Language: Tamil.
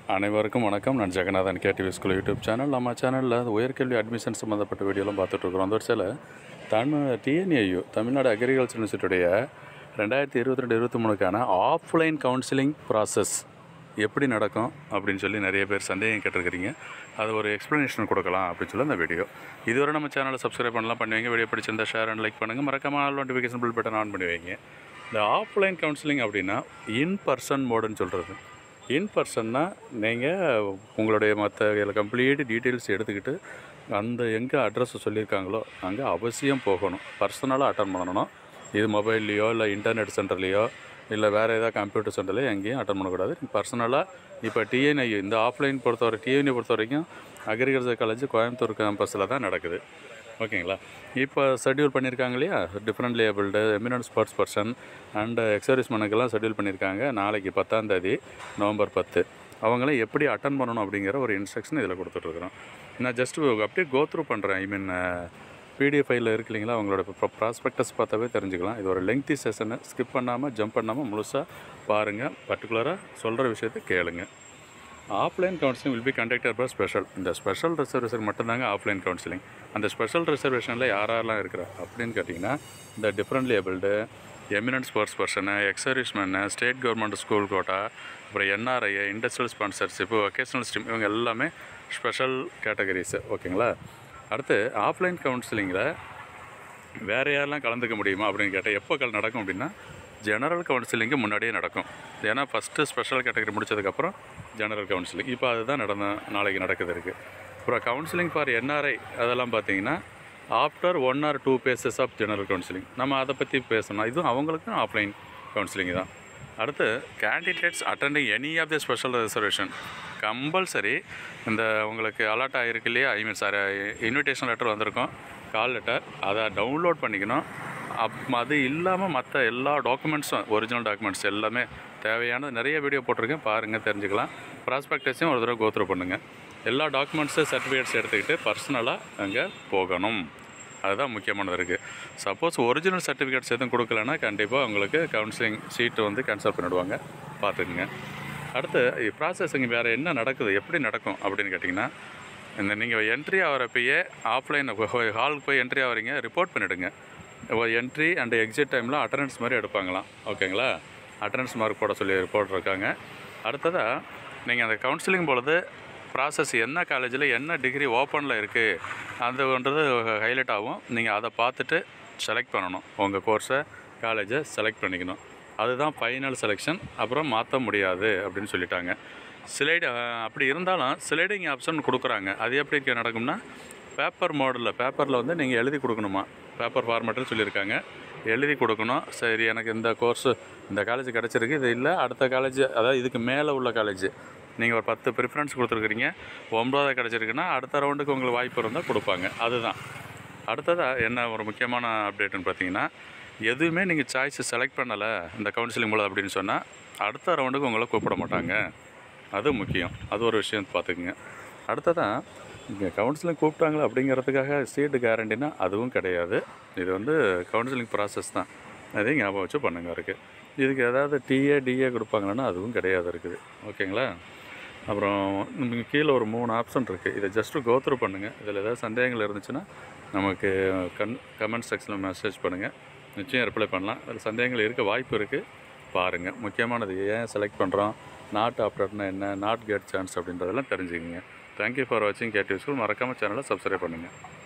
அனைவருக்கும் வணக்கம் நான் Jaganathan KTV school YouTube channel நம்ம சேனலில் உயர்கல்வி அட்மிஷன் சம்மந்தப்பட்ட வீடியோலாம் பார்த்துட்ருக்குறோம் அந்த வருஷத்தில் தமிழ் டிஎன்ஏயு தமிழ்நாடு அக்ரிகல்ச்சர் யூனிவர்சிட்டியுடைய ரெண்டாயிரத்தி இருபத்தி ரெண்டு இருபத்தி மூணுக்கான ஆஃப்லைன் கவுன்சிலிங் ப்ராசஸ் எப்படி நடக்கும் அப்படின்னு சொல்லி நிறைய பேர் சந்தேகம் கேட்டிருக்கிறீங்க அது ஒரு எக்ஸ்ப்ளனேஷன் கொடுக்கலாம் அப்படின்னு சொல்லி அந்த வீடியோ இதுவரை நம்ம சேனலை சப்ஸ்கிரைப் பண்ணலாம் பண்ணுவீங்க வீடியோ பிடிச்சிருந்தா ஷேர் அண்ட் லைக் பண்ணுங்கள் மறக்காம all notification bell button on பண்ணி வைங்க இந்த ஆஃப்லைன் கவுன்சிலிங் அப்படின்னா இன் பர்சன் மோடுன்னு சொல்கிறது இன் பர்சன்னா நீங்கள் உங்களுடைய மற்ற கம்ப்ளீட் டீட்டெயில்ஸ் எடுத்துக்கிட்டு அந்த எங்கே அட்ரஸ் சொல்லியிருக்காங்களோ அங்கே அவசியம் போகணும் பர்சனலாக அட்டன் பண்ணணும் இது மொபைல்லையோ இல்லை இன்டர்நெட் சென்டர்லேயோ இல்லை வேறு ஏதாவது கம்ப்யூட்டர் சென்டர்லையோ எங்கேயும் அட்டன் பண்ணக்கூடாது பர்சனலாக இப்போ டிஎன்ஐ இந்த ஆஃப்லைன் பொறுத்தவரை டிஎன்ஐ பொறுத்த வரைக்கும் அக்ரிகல்ச்சர் காலேஜ் கோயம்புத்தூர் கேம்பஸில் தான் நடக்குது ஓகேங்களா இப்போ ஷெட்யூல் பண்ணியிருக்காங்க இல்லையா different abled eminent sports person and எக்ஸர்வீஸ்மனுக்கெல்லாம் ஷெட்யூல் பண்ணியிருக்காங்க நாளைக்கு பத்தாம் தேதி நவம்பர் பத்து அவங்களாம் எப்படி அட்டன் பண்ணணும் அப்படிங்கிற ஒரு இன்ஸ்ட்ரக்ஷன் இதில் கொடுத்துட்ருக்குறோம் நான் ஜஸ்ட் அப்படியே கோ த்ரூ பண்ணுறேன் ஐ மீன் பிடிஎஃப் ஃபைலில் இருக்கு இல்லைங்களா அவங்களோட ப்ராஸ்பெக்டஸ் பார்த்தாவே தெரிஞ்சுக்கலாம் இது ஒரு லெங்க்தி செஷனை ஸ்கிப் பண்ணாமல் ஜம்ப் பண்ணாமல் முழுசாக பாருங்கள் பர்டிகுலராக சொல்கிற விஷயத்தை கேளுங்க offline counselling will be conducted by special இந்த ஸ்பெஷல் ரிசர்வேஷன் மட்டும்தாங்க ஆஃப்லைன் கவுன்சிலிங் அந்த ஸ்பெஷல் ரிசர்வேஷனில் யார் யாரெல்லாம் இருக்கிறா அப்படின்னு கேட்டிங்கன்னா இந்த different abled eminent sports person ex serviceman state government school quota அப்புறம் NRI industrial sponsorship vocational stream இவங்க எல்லாமே ஸ்பெஷல் கேட்டகரிஸு ஓகேங்களா அடுத்து ஆஃப்லைன் கவுன்சிலிங்கில் வேறு யாரெல்லாம் கலந்துக்க முடியுமா அப்படின்னு கேட்டால் எப்போ கல் நடக்கும் அப்படின்னா ஜெனரல் கவுன்சிலிங்கு முன்னாடியே நடக்கும் ஏன்னா ஃபஸ்ட்டு ஸ்பெஷல் கேட்டகரி முடிச்சதுக்கப்புறம் ஜெனரல் கவுன்சிலிங் இப்போ அதுதான் நடந்த நாளைக்கு நடக்குது இருக்குது அப்புறம் கவுன்சிலிங் ஃபார் என்ஆர்ஐ அதெல்லாம் பார்த்தீங்கன்னா after one or two phases of general counselling நம்ம அதை பற்றி பேசணும் இதுவும் அவங்களுக்கும் ஆஃப்லைன் கவுன்சிலிங் தான் அடுத்து candidates attending any of the special reservation compulsory இந்த உங்களுக்கு அலர்ட் ஆகிருக்கு இல்லையா I mean sir invitation letter வந்திருக்கும் கால் லெட்டர் அதை டவுன்லோட் பண்ணிக்கணும் அப் அது இல்லாமல் மற்ற எல்லா டாக்குமெண்ட்ஸும் ஒரிஜினல் டாக்குமெண்ட்ஸ் எல்லாமே தேவையானது நிறைய வீடியோ போட்டிருக்கேன் பாருங்கள் தெரிஞ்சுக்கலாம் ப்ராஸ்பெக்டஸையும் ஒரு தடவை கோத்ரூ பண்ணுங்கள் எல்லா டாக்குமெண்ட்ஸு சர்டிஃபிகேட்ஸ் எடுத்துக்கிட்டு பர்சனலாக அங்கே போகணும் அதுதான் முக்கியமானது இருக்குது சப்போஸ் ஒரிஜினல் சர்டிஃபிகேட்ஸ் எதுவும் கொடுக்கலன்னா கண்டிப்பாக உங்களுக்கு கவுன்சிலிங் சீட்டு வந்து கேன்சல் பண்ணிவிடுவாங்க பார்த்துக்குங்க அடுத்து ப்ராசஸிங் வேறு என்ன நடக்குது எப்படி நடக்கும் அப்படின்னு கேட்டிங்கன்னா இந்த நீங்கள் என்ட்ரி ஆகிறப்பயே ஆஃப்லைன் ஹாலுக்கு போய் என்ட்ரி ஆகிறீங்க ரிப்போர்ட் பண்ணிவிடுங்க என்ட்ரி அண்ட் எக்ஸிட் டைமில் அட்டண்டன்ஸ் மாதிரி எடுப்பாங்களாம் ஓகேங்களா அட்டண்டன்ஸ் மார்க் போட சொல்லி போட்டிருக்காங்க அடுத்ததாக நீங்கள் அந்த கவுன்சிலிங் பொழுது ப்ராசஸ் என்ன காலேஜில் என்ன டிகிரி ஓப்பனில் இருக்குது அதுன்றது ஹைலைட் ஆகும் நீங்கள் அதை பார்த்துட்டு செலக்ட் பண்ணணும் உங்கள் கோர்ஸை காலேஜை செலக்ட் பண்ணிக்கணும் அதுதான் ஃபைனல் செலெக்ஷன் அப்புறம் மாற்ற முடியாது அப்படின்னு சொல்லிட்டாங்க ஸ்லைடு அப்படி இருந்தாலும் ஸ்லைடிங் ஆப்ஷன் கொடுக்குறாங்க அது எப்படி நடக்கும்னா பேப்பர் மோடில் பேப்பரில் வந்து நீங்கள் எழுதி கொடுக்கணுமா பேப்பர் ஃபார்மேட்டில் சொல்லியிருக்காங்க எழுதி கொடுக்கணும் சரி எனக்கு இந்த கோர்ஸு இந்த காலேஜ் கிடச்சிருக்கு இது இல்லை அடுத்த காலேஜ் அதாவது இதுக்கு மேலே உள்ள காலேஜ் நீங்கள் ஒரு பத்து ப்ரிஃபரன்ஸ் கொடுத்துருக்குறீங்க ஒன்பதாவது கிடச்சிருக்குன்னா அடுத்த ரவுண்டுக்கு உங்களுக்கு வாய்ப்பு இருந்தால் கொடுப்பாங்க அதுதான் அடுத்ததாக என்ன ஒரு முக்கியமான அப்டேட்டுன்னு பார்த்தீங்கன்னா எதுவுமே நீங்கள் சாய்ஸ் செலக்ட் பண்ணலை இந்த கவுன்சிலிங் மூலம் அப்படின்னு சொன்னால் அடுத்த ரவுண்டுக்கு உங்களை கூப்பிட மாட்டாங்க அது முக்கியம் அது ஒரு விஷயம் பார்த்துக்குங்க அடுத்ததாக இங்கே கவுன்சிலிங் கூப்பிட்டாங்களா அப்படிங்கிறதுக்காக சீட்டு கேரண்டினா அதுவும் கிடையாது இது வந்து கவுன்சிலிங் ப்ராசஸ் தான் அதையும் ஞாபகம் வச்சு பண்ணுங்க இருக்குது இதுக்கு ஏதாவது டிஏ டிஏ கொடுப்பாங்களான்னா அதுவும் கிடையாது இருக்குது ஓகேங்களா அப்புறம் நமக்கு கீழே ஒரு மூணு ஆப்ஷன் இருக்குது இதை ஜஸ்ட்டு கோத்ரூ பண்ணுங்கள் இதில் ஏதாவது சந்தேகங்கள் இருந்துச்சுன்னா நமக்கு கன் கமெண்ட் செக்ஷனில் மெசேஜ் பண்ணுங்கள் நிச்சயம் ரிப்ளை பண்ணலாம் அதில் சந்தேகங்கள் இருக்க வாய்ப்பு இருக்குது பாருங்கள் முக்கியமானது ஏன் செலக்ட் பண்ணுறோம் நாட் ஆப்டர்னா என்ன நாட் கெட் சான்ஸ் அப்படின்றதெல்லாம் தெரிஞ்சுக்கங்க தேங்க்யூ ஃபார் வாட்சிங் கேடிவ் ஸ்கூல் மறக்காமல் சேனலை சப்ஸ்கிரைப் பண்ணுங்கள்